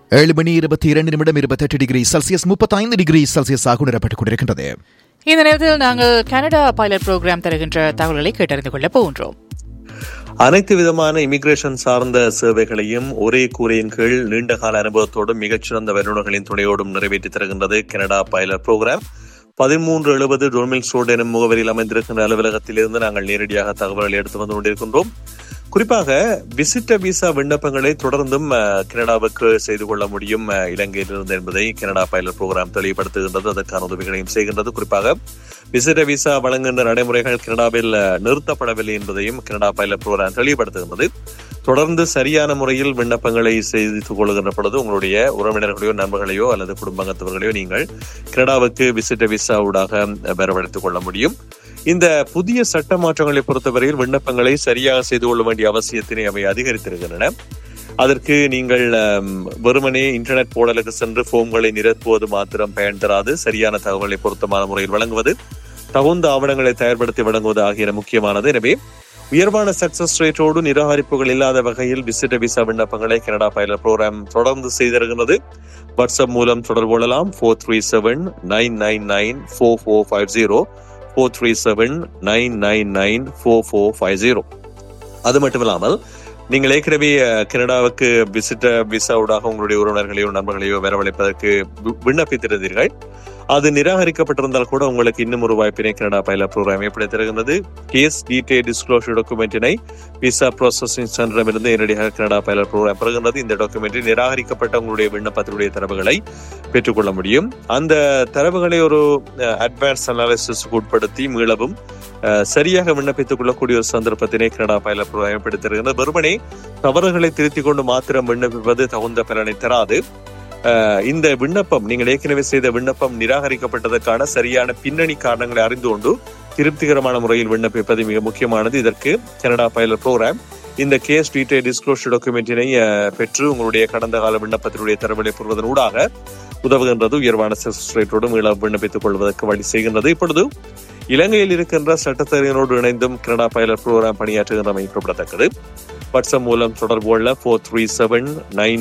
ஏழு மணி இருபத்தி இரண்டு நிமிடம் இருபத்தெட்டு டிகிரி செல்சியஸ் முப்பத்தைந்து டிகிரி செல்சியஸாக உணரப்பட்டுக் கொண்டிருக்கின்றது இந்த நேரத்தில் நாங்கள் கனடா பைலட் புரோகிராம் தருகின்ற தகவல்களை கேட்டறிந்து கொள்ள போகின்றோம் அனைத்து விதமான இமிகிரேஷன் சார்ந்த சேவைகளையும் ஒரே கூரையின் கீழ் நீண்டகால அனுபவத்தோடும் மிகச்சிறந்த வல்லுநர்களின் துணையோடும் நிறைவேற்றி தருகின்றது கனடா பைலட் புரோகிராம் பதிமூன்று எழுபது டொர்மில் ரோடு எனும் முகவரியில் அமைந்திருக்கின்ற அலுவலகத்திலிருந்து நாங்கள் நேரடியாக தகவல்களை எடுத்து வந்து கொண்டிருக்கின்றோம் குறிப்பாக விசிட்டர் விசா விண்ணப்பங்களை தொடர்ந்தும் அஹ், கனடாவுக்கு செய்து கொள்ள முடியும் அஹ், இலங்கையிலிருந்து என்பதை கனடா பைலட் புரோகிராம் தெளிவுபடுத்துகின்றது அதற்கான உதவிகளையும் செய்கின்றது குறிப்பாக விசிட்டர் விசா வழங்குகின்ற நடைமுறைகள் கனடாவில் அஹ், நிறுத்தப்படவில்லை என்பதையும் கனடா பைலட் புரோகிராம் தெளிவுபடுத்துகின்றது தொடர்ந்து சரியான முறையில் விண்ணப்பங்களை செய்து கொள்கின்ற பொழுது உங்களுடைய உறவினர்களையோ நண்பர்களையோ அல்லது குடும்பத்தவர்களையோ நீங்கள் கனடாவுக்கு விசிட்டர் விசா ஊடாக வரவழைத்துக் கொள்ள முடியும் இந்த புதிய சட்ட மாற்றங்களை பொறுத்தவரையில் விண்ணப்பங்களை சரியாக செய்து கொள்ள வேண்டிய அவசியத்தினை அவை அதிகரித்திருக்கின்றன அதற்கு நீங்கள் அம், வெறுமனே இன்டர்நெட் போர்டலுக்கு சென்று ஃபோம்களை நிரப்புவது மாத்திரம் பயன் தராது சரியான தகவலை பொருத்தமான முறையில் வழங்குவது தகுந்த ஆவணங்களை தயார்படுத்தி வழங்குவது ஆகியன முக்கியமானது எனவே உயர்வான சக்சஸ் ரேட்டோடு நிராகரிப்புகள் இல்லாத வகையில் விசிட்ட விசா விண்ணப்பங்களை கனடா பைலட் ப்ரோக்ராம் தொடர்ந்து செய்திருக்கிறது வாட்ஸ்அப் மூலம் தொடர்பு கொள்ளலாம் four three seven nine nine nine four four five zero four three seven nine nine nine four four five zero அது மட்டும் இல்லாமல் நீங்கள் ஏற்கனவே அஹ், கனடாவுக்கு விசிட்ட விசாவுடாக உங்களுடைய உறவினர்களையோ நண்பர்களையோ வரவழைப்பதற்கு வி- விண்ணப்பித்திருந்தீர்கள் அது நிராகரிக்கப்பட்டிருந்தால் கூட உங்களுக்கு இன்னும் ஒரு வாய்ப்பினை கனடா பைலட் ப்ரோக்ராம் எப்படி தருகின்றது கேஸ் டீடைல் டிஸ்க்ளோஷர் டாக்குமெண்டினை விசா ப்ராசஸிங் சென்டரிடமிருந்து நேரடியாக கனடா பைலட் ப்ரோக்ராம் பெறுகின்றது இந்த டாக்குமெண்டில் நிராகரிக்கப்பட்ட உங்களுடைய விண்ணப்பத்தினுடைய தரவுகளை பெற்றுக்கொள்ள முடியும் அந்த தரவுகளை ஒரு அட்வான்ஸ் அனாலிசிஸ்க்கு உட்படுத்தி மீளவும் அஹ், சரியாக விண்ணப்பித்துக் கொள்ளக்கூடிய ஒரு சந்தர்ப்பத்தினை கனடா பைலட் ப்ரோக்ராம் ஏற்படுத்தியிருக்கிறது வெறுமனே தவறுகளை திருத்திக் கொண்டு மாத்திரம் விண்ணப்பிப்பது தகுந்த பலனை தராது அஹ், இந்த விண்ணப்பம் நீங்கள் ஏற்கனவே செய்த விண்ணப்பம் நிராகரிக்கப்பட்டதற்கான சரியான பின்னணி காரணங்களை அறிந்து கொண்டு திருப்திகரமான முறையில் விண்ணப்பிப்பது மிக முக்கியமானது இதற்கு கனடா பைலட் ப்ரோக்ராம் இந்த கேஸ் டீடைல் டிஸ்க்ளோஷர் டாக்குமெண்டினை அஹ், பெற்று உங்களுடைய கடந்த கால விண்ணப்பத்தினுடைய தரவுகளை பெறுவதன் ஊடாக உதவுகின்றது உயர்வான சக்சஸ் ரேட்டோடு மீள விண்ணப்பித்துக் கொள்வதற்கு வழி செய்கின்றது இப்பொழுது இலங்கையில் இருக்கின்ற சட்டத்தரணியரோடு இணைந்தும் கனடா பைலட் ப்ரோக்ராம் பணியாற்றுகின்றமை குறிப்பிடத்தக்கது வாட்ஸ்அப் மூலம் தொடர்பு கொள்ள ஃபோர் த்ரீ செவன் நைன்